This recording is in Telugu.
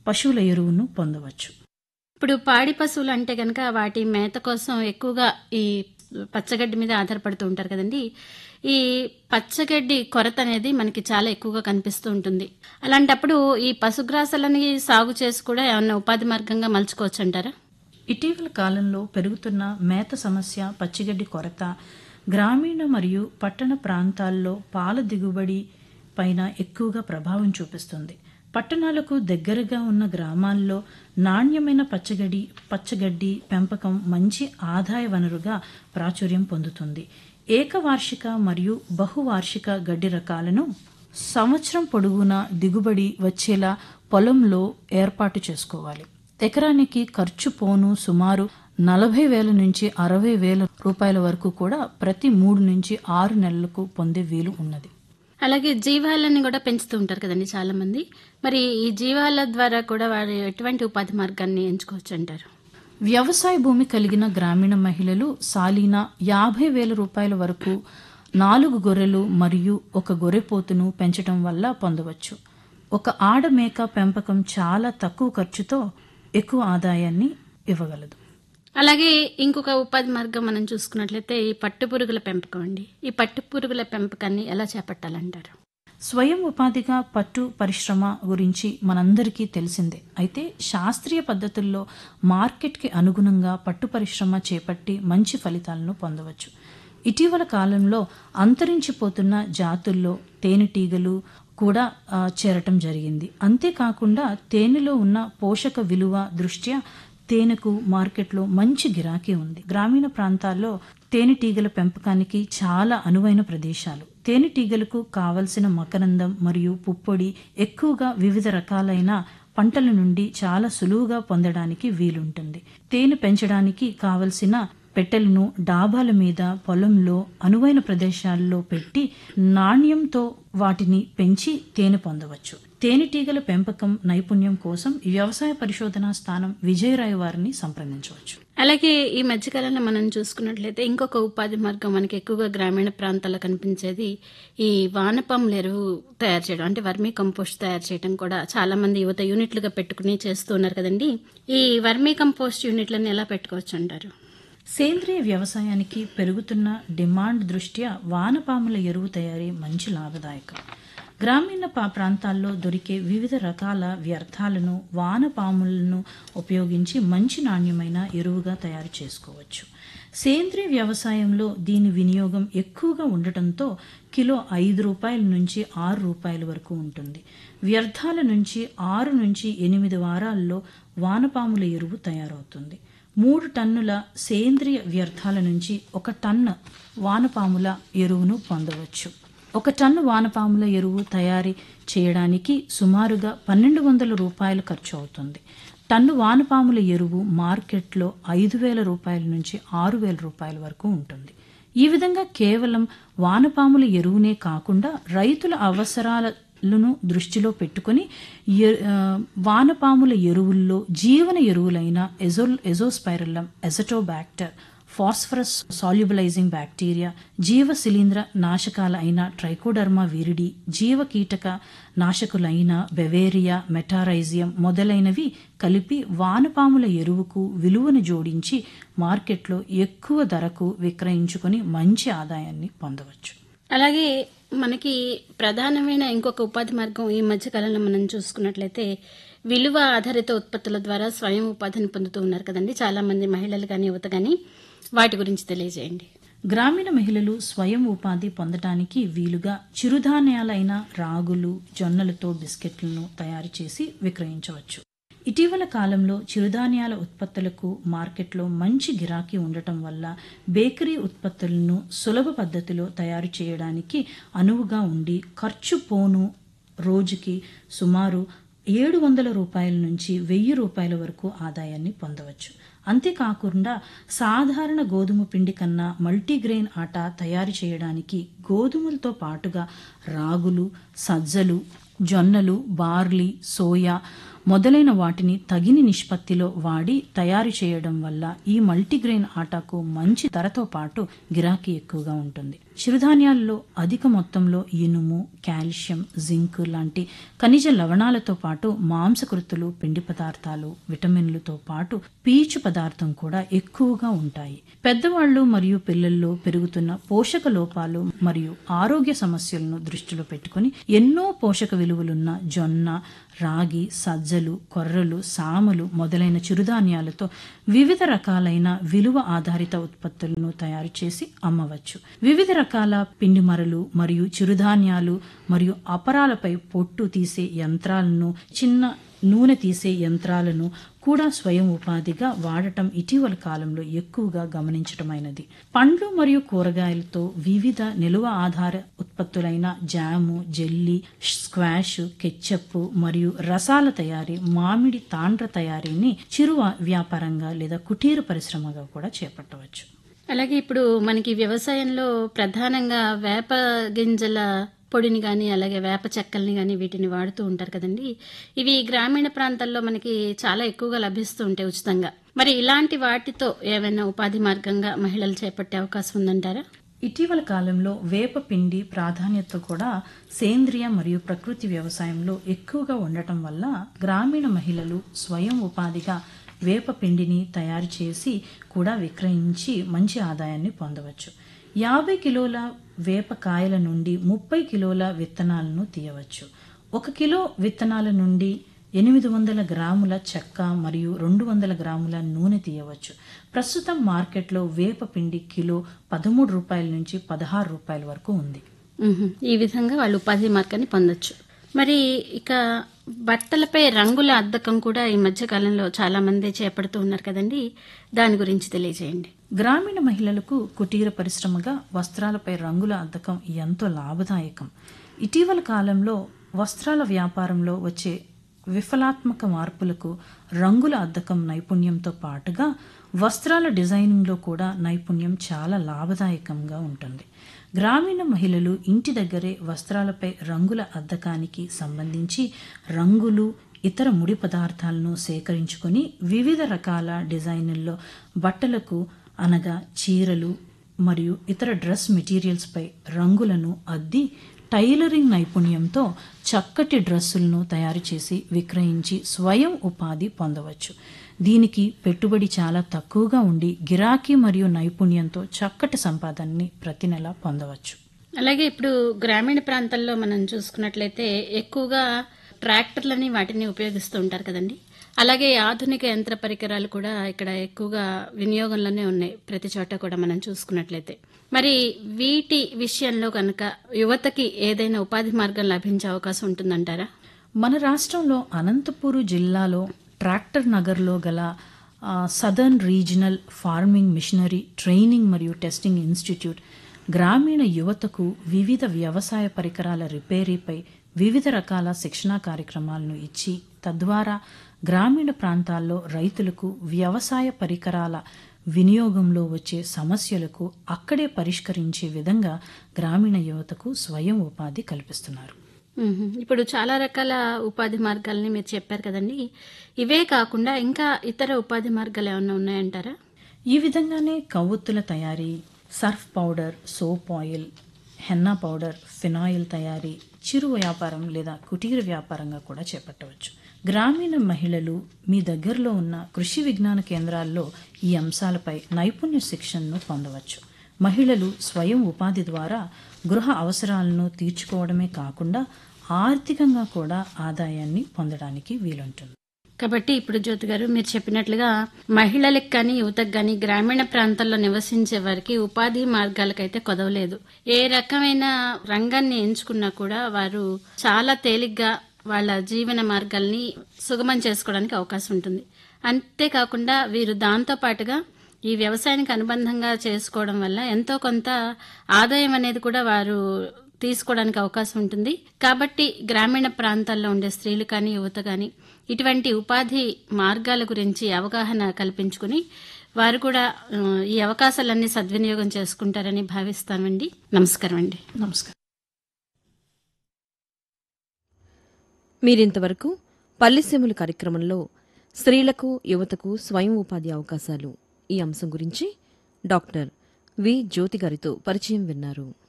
పశువుల ఎరువును పొందవచ్చు ఇప్పుడు పాడి పశువులు అంటే కనుక వాటి మేత కోసం ఎక్కువగా ఈ పచ్చగడ్డి మీద ఆధారపడుతూ ఉంటారు కదండి ఈ పచ్చగడ్డి కొరత అనేది మనకి చాలా ఎక్కువగా కనిపిస్తూ ఉంటుంది అలాంటప్పుడు ఈ పశుగ్రాసాలని సాగు చేసి కూడా ఏమన్నా ఉపాధి మార్గంగా మలుచుకోవచ్చు అంటారా ఇటీవల కాలంలో పెరుగుతున్న మేత సమస్య పచ్చిగడ్డి కొరత గ్రామీణ మరియు పట్టణ ప్రాంతాల్లో పాల దిగుబడి పైన ఎక్కువగా ప్రభావం చూపిస్తుంది పట్టణాలకు దగ్గరగా ఉన్న గ్రామాల్లో నాణ్యమైన పచ్చగడ్డి పచ్చగడ్డి పెంపకం మంచి ఆదాయ వనరుగా ప్రాచుర్యం పొందుతుంది ఏకవార్షిక మరియు బహువార్షిక గడ్డి రకాలను సంవత్సరం పొడవునా దిగుబడి వచ్చేలా పొలంలో ఏర్పాటు చేసుకోవాలి ఎకరానికి ఖర్చు పోను సుమారు నలభై వేల నుంచి అరవై వేల రూపాయల వరకు కూడా ప్రతి మూడు నుంచి ఆరు నెలలకు పొందే వీలు ఉన్నది అలాగే జీవాలని కూడా పెంచుతూ ఉంటారు కదండి చాలా మంది మరి ఈ జీవాల ద్వారా కూడా వారు ఎటువంటి ఉపాధి మార్గాన్ని ఎంచుకోవచ్చు అంటారు వ్యవసాయ భూమి కలిగిన గ్రామీణ మహిళలు సాలీనా యాభై వేల రూపాయల వరకు నాలుగు గొర్రెలు మరియు ఒక గొర్రెపోతును పెంచడం వల్ల పొందవచ్చు ఒక ఆడ మేక పెంపకం చాలా తక్కువ ఖర్చుతో ఎక్కువ ఆదాయాన్ని ఇవ్వగలదు అలాగే ఇంకొక ఉపాధి మార్గం మనం చూసుకున్నట్లయితే ఈ పట్టు పురుగుల పెంపకం అండి ఈ పట్టు పురుగుల పెంపకాన్ని ఎలా చేపట్టాలంటారు స్వయం ఉపాధిగా పట్టు పరిశ్రమ గురించి మనందరికీ తెలిసిందే అయితే శాస్త్రీయ పద్ధతుల్లో మార్కెట్కి అనుగుణంగా పట్టు పరిశ్రమ చేపట్టి మంచి ఫలితాలను పొందవచ్చు ఇటీవల కాలంలో అంతరించిపోతున్న జాతుల్లో తేనెటీగలు కూడా ఆ, చేరటం జరిగింది అంతేకాకుండా తేనెలో ఉన్న పోషక విలువ దృష్ట్యా తేనెకు మార్కెట్లో మంచి గిరాకీ ఉంది గ్రామీణ ప్రాంతాల్లో తేనెటీగల పెంపకానికి చాలా అనువైన ప్రదేశాలు తేనెటీగలకు కావలసిన మకరందం మరియు పుప్పొడి ఎక్కువగా వివిధ రకాలైన పంటల నుండి చాలా సులువుగా పొందడానికి వీలుంటుంది తేనె పెంచడానికి కావలసిన పెట్టెలను డాబాల మీద పొలంలో అనువైన ప్రదేశాల్లో పెట్టి నాణ్యంతో వాటిని పెంచి తేనె పొందవచ్చు తేనెటీగల పెంపకం నైపుణ్యం కోసం వ్యవసాయ పరిశోధనా స్థానం విజయరాయ్ వారిని సంప్రదించవచ్చు అలాగే ఈ మధ్యకాలంలో మనం చూసుకున్నట్లయితే ఇంకొక ఉపాధి మార్గం మనకి ఎక్కువగా గ్రామీణ ప్రాంతాల్లో కనిపించేది ఈ వానపాముల ఎరువు తయారు చేయడం అంటే వర్మీ కంపోస్ట్ తయారు చేయడం కూడా చాలా మంది యువత యూనిట్లుగా పెట్టుకుని చేస్తూ ఉన్నారు కదండి ఈ వర్మీ కంపోస్ట్ యూనిట్లను ఎలా పెట్టుకోవచ్చు అంటారు సేంద్రియ వ్యవసాయానికి పెరుగుతున్న డిమాండ్ దృష్ట్యా వానపాముల ఎరువు తయారీ మంచి లాభదాయకం గ్రామీణ పా- ప్రాంతాల్లో దొరికే వివిధ రకాల వ్యర్థాలను వానపాములను ఉపయోగించి మంచి నాణ్యమైన ఎరువుగా తయారు చేసుకోవచ్చు సేంద్రియ వ్యవసాయంలో దీని వినియోగం ఎక్కువగా ఉండటంతో కిలో ఐదు రూపాయల నుంచి ఆరు రూపాయల వరకు ఉంటుంది వ్యర్థాల నుంచి ఆరు నుంచి ఎనిమిది వారాల్లో వానపాముల ఎరువు తయారవుతుంది మూడు టన్నుల సేంద్రియ వ్యర్థాల నుంచి ఒక టన్ను వానపాముల ఎరువును పొందవచ్చు ఒక టన్ను వానపాముల ఎరువు తయారీ చేయడానికి సుమారుగా పన్నెండు వందల రూపాయలు ఖర్చు అవుతుంది టన్ను వానపాముల ఎరువు మార్కెట్లో ఐదు వేల రూపాయల నుంచి ఆరు వేల రూపాయల వరకు ఉంటుంది ఈ విధంగా కేవలం వానపాముల ఎరువునే కాకుండా రైతుల అవసరాలను దృష్టిలో పెట్టుకొని ఎ- ఆ, వానపాముల ఎరువుల్లో జీవన ఎరువులైన ఎజో azospirillum azotobacter phosphorus solubilizing bacteria జీవ శిలీంద్ర నాశకాల అయిన ట్రైకోడర్మా విరిడి జీవ కీటక నాశకులైన బెవేరియా మెటారైజియం మొదలైనవి కలిపి వానపాముల ఎరువుకు విలువను జోడించి మార్కెట్లో ఎక్కువ ధరకు విక్రయించుకొని మంచి ఆదాయాన్ని పొందవచ్చు అలాగే మనకి ప్రధానమైన ఇంకొక ఉపాధి మార్గం ఈ మధ్యకాలంలో మనం చూసుకున్నట్లయితే విలువ ఆధారిత ఉత్పత్తుల ద్వారా స్వయం ఉపాధిని పొందుతూ ఉన్నారు కదండి చాలా మంది మహిళలు కానీ యువత కానీ వాటి గురించి తెలియజేయండి గ్రామీణ మహిళలు స్వయం ఉపాధి పొందటానికి వీలుగా చిరుధాన్యాలైన రాగులు జొన్నలతో బిస్కెట్లను తయారు చేసి విక్రయించవచ్చు ఇటీవల కాలంలో చిరుధాన్యాల ఉత్పత్తులకు మార్కెట్లో మంచి గిరాకీ ఉండటం వల్ల బేకరీ ఉత్పత్తులను సులభ పద్ధతిలో తయారు చేయడానికి అనువుగా ఉండి ఖర్చు పోను రోజుకి సుమారు ఏడు వందల రూపాయల నుంచి వెయ్యి రూపాయల వరకు ఆదాయాన్ని పొందవచ్చు అంతేకాకుండా సాధారణ గోధుమ పిండి కన్నా మల్టీగ్రెయిన్ ఆట తయారు చేయడానికి గోధుమలతో పాటుగా రాగులు సజ్జలు జొన్నలు బార్లీ సోయా మొదలైన వాటిని తగిన నిష్పత్తిలో వాడి తయారు చేయడం వల్ల ఈ మల్టీగ్రెయిన్ ఆటాకు మంచి ధరతో పాటు గిరాకీ ఎక్కువగా ఉంటుంది చిరుధాన్యాల్లో అధిక మొత్తంలో ఇనుము కాల్షియం జింక్ లాంటి ఖనిజ లవణాలతో పాటు మాంసకృతులు పిండి పదార్థాలు విటమిన్లతో పాటు పీచు పదార్థం కూడా ఎక్కువగా ఉంటాయి పెద్దవాళ్ళు మరియు పిల్లల్లో పెరుగుతున్న పోషక లోపాలు మరియు ఆరోగ్య సమస్యలను దృష్టిలో పెట్టుకుని ఎన్నో పోషక విలువలున్న జొన్న రాగి సజ్జలు కొర్రలు సామలు మొదలైన చిరుధాన్యాలతో వివిధ రకాలైన విలువ ఆధారిత ఉత్పత్తులను తయారు చేసి అమ్మవచ్చు వివిధ రకాల పిండి మరలు మరియు చిరుధాన్యాలు మరియు అపరాలపై పొట్టు తీసే యంత్రాలను చిన్న నూనె తీసే యంత్రాలను కూడా స్వయం ఉపాధిగా వాడటం ఇటీవల కాలంలో ఎక్కువగా గమనించటమైనది పండ్లు మరియు కూరగాయలతో వివిధ నిలువ ఆధార ఉత్పత్తులైన జాము జెల్లీ స్క్వాష్ కెచ్చప్ మరియు రసాల తయారీ మామిడి తాండ్ర తయారీని చిరు వ్యాపారంగా లేదా కుటీర పరిశ్రమగా కూడా చేపట్టవచ్చు అలాగే ఇప్పుడు మనకి వ్యవసాయంలో ప్రధానంగా వేప గింజల పొడిని కానీ అలాగే వేప చెక్కల్ని కానీ వీటిని వాడుతూ ఉంటారు కదండి ఇవి గ్రామీణ ప్రాంతాల్లో మనకి చాలా ఎక్కువగా లభిస్తూ ఉంటాయి ఉచితంగా మరి ఇలాంటి వాటితో ఏమైనా ఉపాధి మార్గంగా మహిళలు చేపట్టే అవకాశం ఉందంటారా ఇటీవల కాలంలో వేప పిండి ప్రాధాన్యత కూడా సేంద్రియ మరియు ప్రకృతి వ్యవసాయంలో ఎక్కువగా ఉండటం వల్ల గ్రామీణ మహిళలు స్వయం ఉపాధిగా వేప పిండిని తయారు చేసి కూడా విక్రయించి మంచి ఆదాయాన్ని పొందవచ్చు యాభై కిలోల వేప కాయల నుండి ముప్పై కిలోల విత్తనాలను తీయవచ్చు ఒక కిలో విత్తనాల నుండి ఎనిమిది వందల గ్రాముల చెక్క మరియు రెండు వందల గ్రాముల నూనె తీయవచ్చు ప్రస్తుతం మార్కెట్లో వేప పిండి కిలో పదమూడు రూపాయల నుంచి పదహారు రూపాయల వరకు ఉంది మ్మ్. ఈ విధంగా వాళ్ళు ఉపాధి మార్గాన్ని పొందొచ్చు మరి ఇక బట్టలపై రంగుల అద్దకం కూడా ఈ మధ్య కాలంలో చాలా మంది చేపడుతూ ఉన్నారు కదండి దాని గురించి తెలియజేయండి గ్రామీణ మహిళలకు కుటీర పరిశ్రమగా వస్త్రాలపై రంగుల అద్దకం ఎంతో లాభదాయకం ఇటీవల కాలంలో వస్త్రాల వ్యాపారంలో వచ్చే విఫలాత్మక మార్పులకు రంగుల అద్దకం నైపుణ్యంతో పాటుగా వస్త్రాల డిజైనింగ్లో కూడా నైపుణ్యం చాలా లాభదాయకంగా ఉంటుంది గ్రామీణ మహిళలు ఇంటి దగ్గరే వస్త్రాలపై రంగుల అద్దకానికి సంబంధించి రంగులు ఇతర ముడి పదార్థాలను సేకరించుకొని వివిధ రకాల డిజైన్లలో బట్టలకు అనగా చీరలు మరియు ఇతర డ్రెస్ మెటీరియల్స్పై రంగులను అద్ది టైలరింగ్ నైపుణ్యంతో చక్కటి డ్రెస్సులను తయారు చేసి విక్రయించి స్వయం ఉపాధి పొందవచ్చు దీనికి పెట్టుబడి చాలా తక్కువగా ఉండి గిరాకీ మరియు నైపుణ్యంతో చక్కటి సంపాదనని ప్రతి నెల పొందవచ్చు అలాగే ఇప్పుడు గ్రామీణ ప్రాంతాల్లో మనం చూసుకున్నట్లయితే ఎక్కువగా ట్రాక్టర్లని వాటిని ఉపయోగిస్తూ ఉంటారు కదండి అలాగే ఆధునిక యంత్ర పరికరాలు కూడా ఇక్కడ ఎక్కువగా వినియోగంలోనే ఉన్నాయి ప్రతి చోట కూడా మనం చూసుకున్నట్లయితే మరి వీటి విషయంలో కనుక యువతకి ఏదైనా ఉపాధి మార్గం లభించే అవకాశం ఉంటుందంటారా మన రాష్ట్రంలో అనంతపూరు జిల్లాలో ట్రాక్టర్ నగర్లో గల ఆ, southern regional farming machinery training మరియు టెస్టింగ్ ఇన్స్టిట్యూట్ గ్రామీణ యువతకు వివిధ వ్యవసాయ పరికరాల రిపేరీపై వివిధ రకాల శిక్షణా కార్యక్రమాలను ఇచ్చి తద్వారా గ్రామీణ ప్రాంతాల్లో రైతులకు వ్యవసాయ పరికరాల వినియోగంలో వచ్చే సమస్యలకు అక్కడే పరిష్కరించే విధంగా గ్రామీణ యువతకు స్వయం ఉపాధి కల్పిస్తున్నారు మ్మ్. ఇప్పుడు చాలా రకాల ఉపాధి మార్గాలని మీరు చెప్పారు కదండి ఇవే కాకుండా ఇంకా ఇతర ఉపాధి మార్గాలు ఏమైనా ఉన్నాయంటారా ఈ విధంగానే కవ్వొత్తుల తయారీ surf powder soap oil henna powder phenyl తయారీ చిరు వ్యాపారం లేదా కుటీర వ్యాపారంగా కూడా చేపట్టవచ్చు గ్రామీణ మహిళలు మీ దగ్గరలో ఉన్న కృషి విజ్ఞాన కేంద్రాల్లో ఈ అంశాలపై నైపుణ్య శిక్షణను పొందవచ్చు మహిళలు స్వయం ఉపాధి ద్వారా గృహ అవసరాలను తీర్చుకోవడమే కాకుండా ఆర్థికంగా కూడా ఆదాయాన్ని పొందడానికి వీలుంటుంది కాబట్టి ఇప్పుడు జ్యోతి గారు మీరు చెప్పినట్లుగా మహిళలకు కానీ యువతకు కానీ గ్రామీణ ప్రాంతాల్లో నివసించే వారికి ఉపాధి మార్గాలకైతే కొదవలేదు ఏ రకమైన రంగాన్ని ఎంచుకున్నా కూడా వారు చాలా తేలిగ్గా వాళ్ళ జీవన మార్గాల్ని సుగమం చేసుకోవడానికి అవకాశం ఉంటుంది అంతేకాకుండా వీరు దాంతో పాటుగా ఈ వ్యవసాయానికి అనుబంధంగా చేసుకోవడం వల్ల ఎంతో కొంత ఆదాయం అనేది కూడా వారు తీసుకోవడానికి అవకాశం ఉంటుంది కాబట్టి గ్రామీణ ప్రాంతాల్లో ఉండే స్త్రీలు కానీ యువత కానీ ఇటువంటి ఉపాధి మార్గాల గురించి అవగాహన కల్పించుకుని వారు కూడా ఆ, ఈ అవకాశాలన్నీ సద్వినియోగం చేసుకుంటారని భావిస్తామండి నమస్కారం అండి నమస్కారం మీరింతవరకు పల్లెసీములు కార్యక్రమంలో స్త్రీలకు యువతకు స్వయం ఉపాధి అవకాశాలు ఈ అంశం గురించి డాక్టర్ వి జ్యోతి గారితో పరిచయం విన్నారు